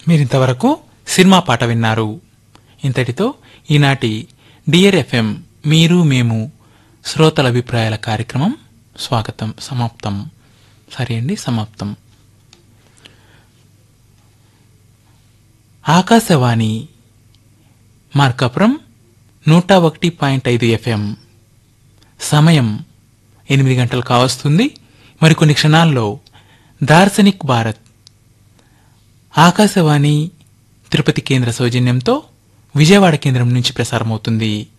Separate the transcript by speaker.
Speaker 1: మీరింతవరకు సినిమా పాట విన్నారు ఇంతటితో ఈనాటి డియర్ ఎఫ్ఎం మీరు మేము శ్రోతల అభిప్రాయాల కార్యక్రమం స్వాగతం సమాప్తం సరే అండి సమాప్తం ఆకాశవాణి మార్కాపురం నూట ఒకటి పాయింట్ ఐదు ఎఫ్ఎం సమయం ఎనిమిది గంటలు కావస్తుంది మరికొన్ని క్షణాల్లో దార్శనిక్ భారత్ ఆకాశవాణి తిరుపతి కేంద్ర సౌజన్యంతో విజయవాడ కేంద్రం నుంచి ప్రసారమవుతుంది